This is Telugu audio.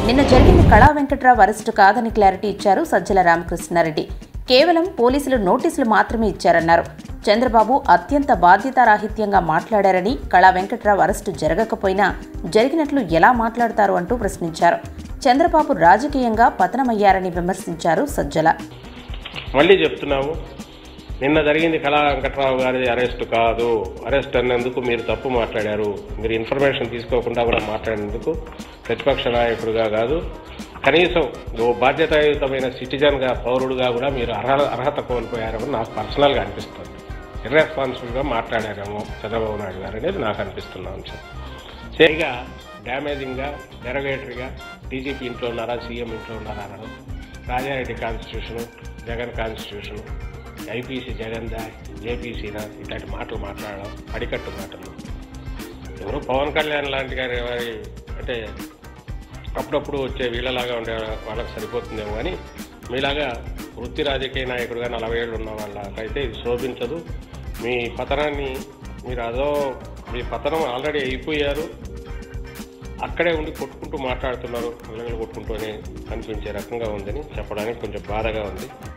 నిన్న జరిగింది కళా వెంకట్రావు అరెస్టు కాదని క్లారిటీ ఇచ్చారు సజ్జల రామకృష్ణారెడ్డి కేవలం పోలీసులు నోటీసులు మాత్రమే ఇచ్చారన్నారు చంద్రబాబు అత్యంత బాధ్యతారాహిత్యంగా మాట్లాడారని కళా వెంకట్రావు అరెస్టు జరగకపోయినా జరిగినట్లు ఎలా మాట్లాడతారు అంటూ ప్రశ్నించారు చంద్రబాబు రాజకీయంగా పతనమయ్యారని విమర్శించారు సజ్జల మళ్ళీ చెప్తున్నాము నిన్న జరిగింది కళా వెంకట్రావు గారి అరెస్ట్ కాదు అరెస్ట్ అన్నందుకు మీరు తప్పు మాట్లాడారు మీరు ఇన్ఫర్మేషన్ తీసుకోకుండా కూడా మాట్లాడినందుకు ప్రతిపక్ష నాయకుడిగా కాదు కనీసం ఓ బాధ్యతాయుతమైన సిటిజన్గా పౌరుడుగా కూడా మీరు అర్హత అర్హత కోల్పోయారని నాకు పర్సనల్గా అనిపిస్తుంది ఇర్రెస్పాన్సిబుల్గా మాట్లాడారేమో చంద్రబాబు నాయుడు గారు అనేది నాకు అనిపిస్తున్న అంశం చేయగా డ్యామేజింగ్గా డెరగేటరీగా డీజీపీ ఇంట్లో ఉన్నారా సీఎం ఇంట్లో ఉన్నారా అనడం Rajareddy constitution Jagan constitution IPC Jagan దా జేపీసీనా ఇట్లాంటి మాటలు మాట్లాడడం అడికట్టు మాటలు ఎవరు పవన్ కళ్యాణ్ లాంటి గారి వారి అంటే అప్పుడప్పుడు వచ్చే వీళ్ళలాగా ఉండే వాళ్ళకి సరిపోతుందేమో కానీ మీలాగా వృత్తి రాజకీయ నాయకుడుగా నలభై ఏళ్ళు ఉన్న వాళ్ళకైతే ఇది శోభించదు మీ పతనాన్ని మీరు అదో మీ పతనం ఆల్రెడీ అయిపోయారు అక్కడే ఉండి కొట్టుకుంటూ మాట్లాడుతున్నారు కొట్టుకుంటూ అని అనిపించే రకంగా ఉందని చెప్పడానికి కొంచెం బాధగా ఉంది